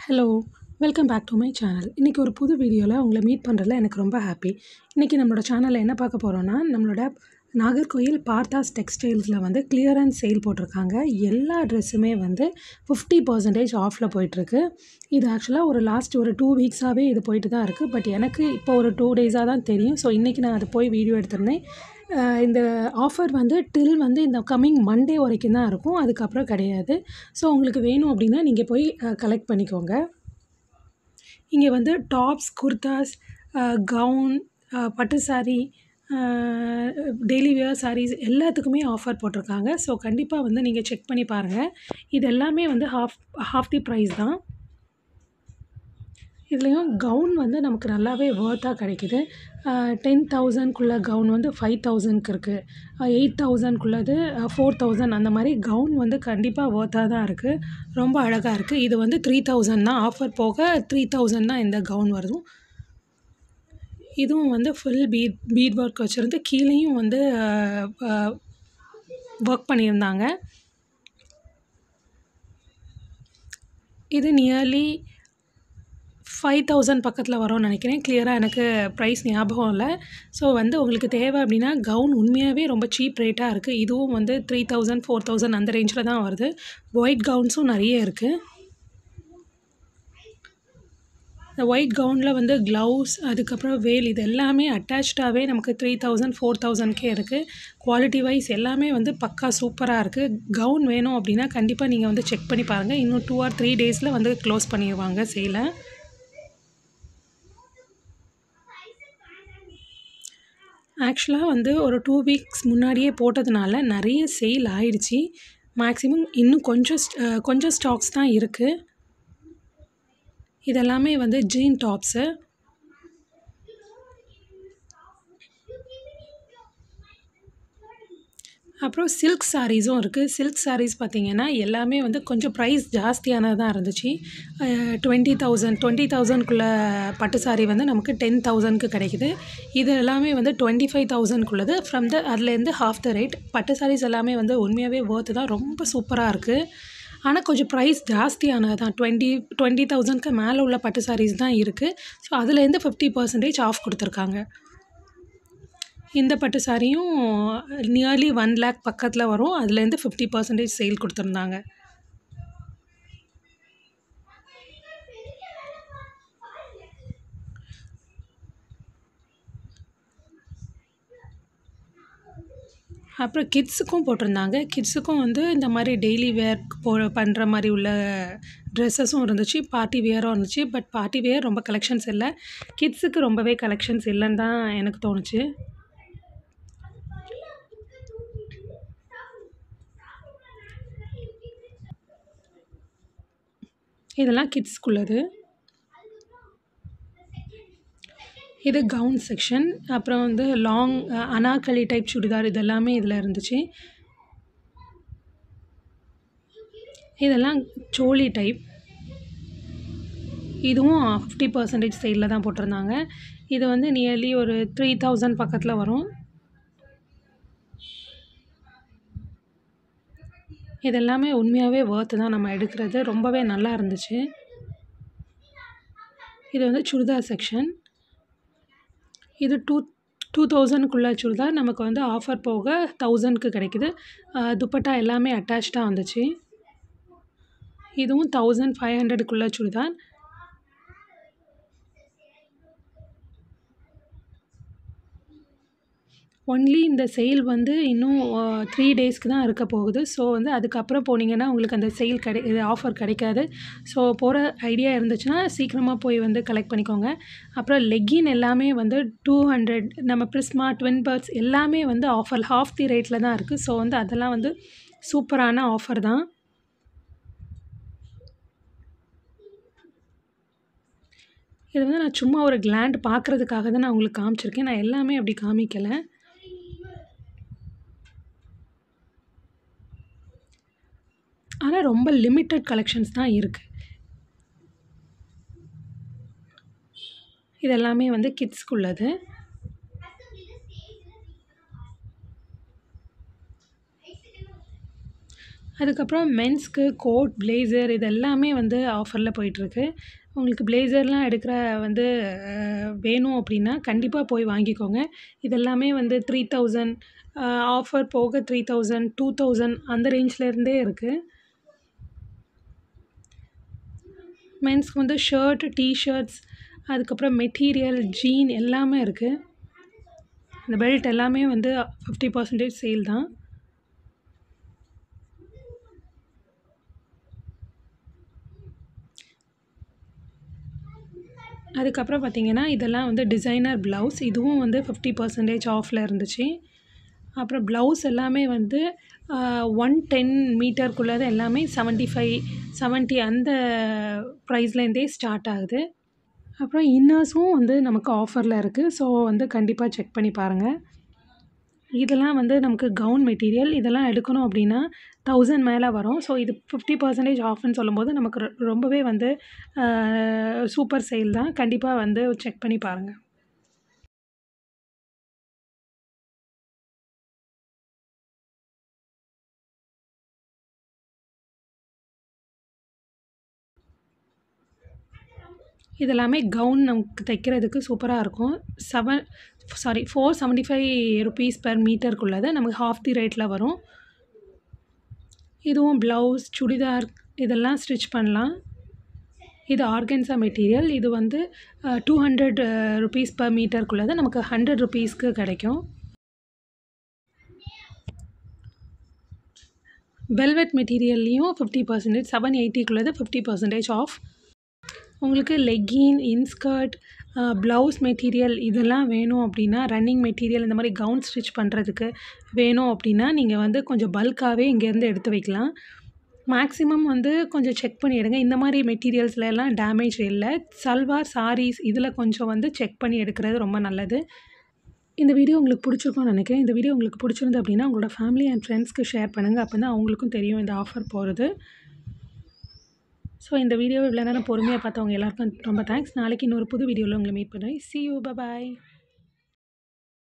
hello welcome back to my channel இன்றைக்கி ஒரு புது வீடியோவில் உங்களை மீட் பண்ணுறதுல எனக்கு ரொம்ப ஹாப்பி இன்றைக்கி நம்மளோட சேனலில் என்ன பார்க்க போகிறோன்னா நம்மளோட நாகர்கோயில் பார்த்தாஸ் டெக்ஸ்டைல்ஸில் வந்து கிளியரன்ஸ் சேல் போட்டிருக்காங்க எல்லா ட்ரெஸ்ஸுமே வந்து ஃபிஃப்டி பர்சன்டேஜ் ஆஃபில் போயிட்டுருக்கு இது ஆக்சுவலாக ஒரு லாஸ்ட் ஒரு டூ வீக்ஸாகவே இது போயிட்டு தான் இருக்குது பட் எனக்கு இப்போ ஒரு டூ டேஸாக தான் தெரியும் ஸோ இன்றைக்கி நான் அது போய் வீடியோ எடுத்திருந்தேன் அஹ் இந்த ஆஃபர் வந்து டில் வந்து இந்த கம்மிங் மண்டே வரைக்கும் தான் இருக்கும் அதுக்கப்புறம் கிடையாது ஸோ உங்களுக்கு வேணும் அப்படின்னா நீங்கள் போய் கலெக்ட் பண்ணிக்கோங்க இங்கே வந்து டாப்ஸ் குர்தாஸ் கவுன் பட்டு சாரீ டெய்லி வியர் சாரீஸ் எல்லாத்துக்குமே ஆஃபர் போட்டிருக்காங்க ஸோ கண்டிப்பாக வந்து நீங்கள் செக் பண்ணி பாருங்கள் இது எல்லாமே வந்து ஹாஃப் ஹாஃப் தி ப்ரைஸ் தான் இதுலேயும் கவுன் வந்து நமக்கு நல்லாவே ஒர்த்தாக கிடைக்குது டென் தௌசண்ட்குள்ளே கவுன் வந்து ஃபைவ் தௌசண்ட்க்கு இருக்குது எயிட் தௌசண்ட்குள்ளது ஃபோர் தௌசண்ட் அந்த மாதிரி கவுன் வந்து கண்டிப்பாக ஒர்த்தாக தான் இருக்குது ரொம்ப அழகாக இருக்குது இது வந்து த்ரீ தௌசண்ட் தான் ஆஃபர் போக த்ரீ தௌசண்ட் தான் இந்த கவுன் வரும் இதுவும் வந்து ஃபுல் பீட் பீட் ஒர்க் வச்சுருந்து கீழேயும் வந்து ஒர்க் பண்ணியிருந்தாங்க இது நியர்லி ஃபைவ் தௌசண்ட் பக்கத்தில் வரும்னு நினைக்கிறேன் கிளியராக எனக்கு ப்ரைஸ் ஞாபகம் இல்லை ஸோ வந்து உங்களுக்கு தேவை அப்படின்னா கவுன் உண்மையாகவே ரொம்ப சீப் ரேட்டாக இருக்குது இதுவும் வந்து த்ரீ தௌசண்ட் ஃபோர் தௌசண்ட் அந்த ரேஞ்சில் தான் வருது ஒயிட் கவுன்ஸும் நிறைய இருக்குது இந்த ஒயிட் கவுனில் வந்து க்ளவுஸ் அதுக்கப்புறம் வேல் இது எல்லாமே அட்டாச்சாகவே நமக்கு த்ரீ தௌசண்ட் ஃபோர் தௌசண்ட்கே இருக்குது குவாலிட்டி வைஸ் எல்லாமே வந்து பக்கா சூப்பராக இருக்குது கவுன் வேணும் அப்படின்னா கண்டிப்பாக நீங்கள் வந்து செக் பண்ணி பாருங்கள் இன்னும் டூ ஆர் த்ரீ டேஸில் வந்து க்ளோஸ் பண்ணிடுவாங்க சேலை ஆக்சுவலாக வந்து ஒரு டூ வீக்ஸ் முன்னாடியே போட்டதுனால நிறைய சேல் ஆயிடுச்சு மேக்ஸிமம் இன்னும் கொஞ்சம் கொஞ்சம் ஸ்டாக்ஸ் தான் இருக்குது இதெல்லாமே வந்து ஜீன் டாப்ஸு அப்புறம் சில்க் சாரீஸும் இருக்குது சில்க் சாரீஸ் பார்த்திங்கன்னா எல்லாமே வந்து கொஞ்சம் ப்ரைஸ் ஜாஸ்தியானது தான் இருந்துச்சு டுவெண்ட்டி தௌசண்ட் டுவெண்ட்டி தௌசண்ட்குள்ளே பட்டு சாரீ வந்து நமக்கு டென் தௌசண்ட்க்கு கிடைக்குது இது எல்லாமே வந்து டுவெண்ட்டி ஃபைவ் தௌசண்ட்குள்ளது ஃப்ரம் த அதுலேருந்து ஹாஃப் த ரேட் பட்டு சாரீஸ் எல்லாமே வந்து உண்மையாகவே ஒர்த்து தான் ரொம்ப சூப்பராக இருக்குது ஆனால் கொஞ்சம் ப்ரைஸ் ஜாஸ்தியானது தான் டுவெண்ட்டி டுவெண்ட்டி தௌசண்ட்க்கு மேலே உள்ள பட்டு சாரீஸ் தான் இருக்குது ஸோ அதுலேருந்து ஃபிஃப்டி பர்சன்டேஜ் ஆஃப் கொடுத்துருக்காங்க இந்த பட்டு சாரியும் நியர்லி ஒன் லேக் பக்கத்தில் வரும் அதுலேருந்து ஃபிஃப்டி பர்சன்டேஜ் சேல் கொடுத்துருந்தாங்க அப்புறம் கிட்ஸுக்கும் போட்டிருந்தாங்க கிட்ஸுக்கும் வந்து இந்த மாதிரி டெய்லி வேர் போ பண்ணுற மாதிரி உள்ள ட்ரெஸ்ஸஸும் இருந்துச்சு பார்ட்டி வியரும் இருந்துச்சு பட் பார்ட்டி வியர் ரொம்ப கலெக்ஷன்ஸ் இல்லை கிட்ஸுக்கு ரொம்பவே கலெக்ஷன்ஸ் இல்லைன்னு தான் எனக்கு தோணுச்சு இதெல்லாம் கிட்ஸ்க்குள்ளது இது கவுன் செக்ஷன் அப்புறம் வந்து லாங் அனாக்களி டைப் சுடிதார் இதெல்லாமே இதில் இருந்துச்சு இதெல்லாம் சோலி டைப் இதுவும் ஃபிஃப்டி பர்சன்டேஜ் சைடில் தான் போட்டிருந்தாங்க இது வந்து நியர்லி ஒரு த்ரீ தௌசண்ட் பக்கத்தில் வரும் இது எல்லாமே உண்மையாகவே ஒர்த்து தான் நம்ம எடுக்கிறது ரொம்பவே நல்லா இருந்துச்சு இது வந்து சுடிதார் செக்ஷன் இது டூ டூ தௌசண்ட்குள்ளே சுடிதார் நமக்கு வந்து ஆஃபர் போக தௌசண்ட்க்கு கிடைக்குது துப்பட்டா எல்லாமே அட்டாச்சாக வந்துச்சு இதுவும் தௌசண்ட் ஃபைவ் ஹண்ட்ரடுக்குள்ளே சுடிதார் ஒன்லி இந்த சேல் வந்து இன்னும் த்ரீ டேஸ்க்கு தான் இருக்க போகுது ஸோ வந்து அதுக்கப்புறம் போனீங்கன்னா உங்களுக்கு அந்த சேல் கிடை இது ஆஃபர் கிடைக்காது ஸோ போகிற ஐடியா இருந்துச்சுன்னா சீக்கிரமாக போய் வந்து கலெக்ட் பண்ணிக்கோங்க அப்புறம் லெக்கின் எல்லாமே வந்து டூ ஹண்ட்ரட் நம்ம ப்ரிஸ்மா ட்வின் பேர்ட்ஸ் எல்லாமே வந்து ஆஃபர் ஹாஃப் தி ரேட்டில் தான் இருக்குது ஸோ வந்து அதெல்லாம் வந்து சூப்பரான ஆஃபர் தான் இது வந்து நான் சும்மா ஒரு கிளாண்ட் பார்க்குறதுக்காக தான் நான் உங்களுக்கு காமிச்சிருக்கேன் நான் எல்லாமே அப்படி காமிக்கலை ஆனால் ரொம்ப லிமிட்டட் கலெக்ஷன்ஸ் தான் இருக்குது இது எல்லாமே வந்து கிட்ஸ்க்குள்ளது அதுக்கப்புறம் மென்ஸ்க்கு கோட் பிளேசர் இது எல்லாமே வந்து ஆஃபரில் போயிட்டுருக்கு உங்களுக்கு பிளேசர்லாம் எடுக்கிற வந்து அஹ், வேணும் அப்படின்னா கண்டிப்பாக போய் வாங்கிக்கோங்க இது எல்லாமே வந்து த்ரீ தௌசண்ட் ஆஃபர் போக த்ரீ தௌசண்ட் டூ தௌசண்ட் அந்த ரேஞ்ச்லேருந்தே இருக்குது மென்ஸ்க்கு வந்து ஷர்ட் டிஷர்ட்ஸ் அதுக்கப்புறம் மெட்டீரியல் ஜீன் எல்லாமே இருக்குது இந்த பெல்ட் எல்லாமே வந்து ஃபிஃப்டி பர்சன்டேஜ் சேல் தான் அதுக்கப்புறம் பார்த்தீங்கன்னா இதெல்லாம் வந்து டிசைனர் ப்ளவுஸ் இதுவும் வந்து ஃபிஃப்டி பர்சன்டேஜ் ஆஃபில் இருந்துச்சு அப்புறம் ப்ளவுஸ் எல்லாமே வந்து ஒன் டென் மீட்டருக்குள்ளது எல்லாமே செவன்ட்டி ஃபைவ் செவன்ட்டி அந்த ப்ரைஸ்லேருந்தே ஸ்டார்ட் ஆகுது அப்புறம் இன்னர்ஸும் வந்து நமக்கு ஆஃபரில் இருக்குது ஸோ வந்து கண்டிப்பாக செக் பண்ணி பாருங்கள் இதெல்லாம் வந்து நமக்கு கவுன் மெட்டீரியல் இதெல்லாம் எடுக்கணும் அப்படின்னா தௌசண்ட் மேலே வரும் ஸோ இது ஃபிஃப்டி பர்சன்டேஜ் ஆஃப்னு சொல்லும்போது நமக்கு ரொ- ரொம்பவே வந்து சூப்பர் சேல் தான் கண்டிப்பாக வந்து செக் பண்ணி பாருங்கள் இதெல்லாமே கவுன் நமக்கு தைக்கிறதுக்கு சூப்பராக இருக்கும் seven sorry four seventy five rupees per மீட்டருக்குள்ளது நமக்கு ஹாஃப் தி ரேட்டில் வரும் இதுவும் ப்ளவுஸ் சுடிதார் இதெல்லாம் ஸ்டிச் பண்ணலாம் இது ஆர்கன்ஸா மெட்டீரியல் இது வந்து டூ ஹண்ட்ரட் ருபீஸ் பர் மீட்டருக்குள்ளது நமக்கு ஹண்ட்ரட் ருபீஸ்க்கு கிடைக்கும் வெல்வெட் மெட்டீரியல்லையும் ஃபிஃப்டி பர்சன்டேஜ் செவன் எயிட்டிக்குள்ளது ஃபிஃப்டி பர்சன்டேஜ் ஆஃப் உங்களுக்கு லெக்கின் இன்ஸ்கர்ட் ப்ளவுஸ் மெட்டீரியல் இதெல்லாம் வேணும் அப்படின்னா ரன்னிங் மெட்டீரியல் இந்த மாதிரி கவுன் ஸ்டிச் பண்ணுறதுக்கு வேணும் அப்படின்னா நீங்கள் வந்து கொஞ்சம் பல்காகவே இங்கேருந்து எடுத்து வைக்கலாம் மேக்ஸிமம் வந்து கொஞ்சம் செக் பண்ணி எடுங்க இந்த மாதிரி மெட்டீரியல்ஸ்ல எல்லாம் டேமேஜ் இல்லை சல்வார் சாரீஸ் இதில் கொஞ்சம் வந்து செக் பண்ணி எடுக்கிறது ரொம்ப நல்லது இந்த வீடியோ உங்களுக்கு பிடிச்சிருக்கும்னு நினைக்கிறேன் இந்த வீடியோ உங்களுக்கு பிடிச்சிருந்து அப்படின்னா உங்களோட ஃபேமிலி அண்ட் ஃப்ரெண்ட்ஸ்க்கு ஷேர் பண்ணுங்கள் அப்போ தான் அவங்களுக்கும் தெரியும் இந்த ஆஃபர் போகிறது ஸோ இந்த வீடியோ இவ்வளோ நேரம் பொறுமையாக பார்த்தவங்க எல்லாருக்கும் ரொம்ப தேங்க்ஸ் நாளைக்கு இன்னொரு புது வீடியோவில் உங்களை மீட் பண்ணுறேன் see you bye bye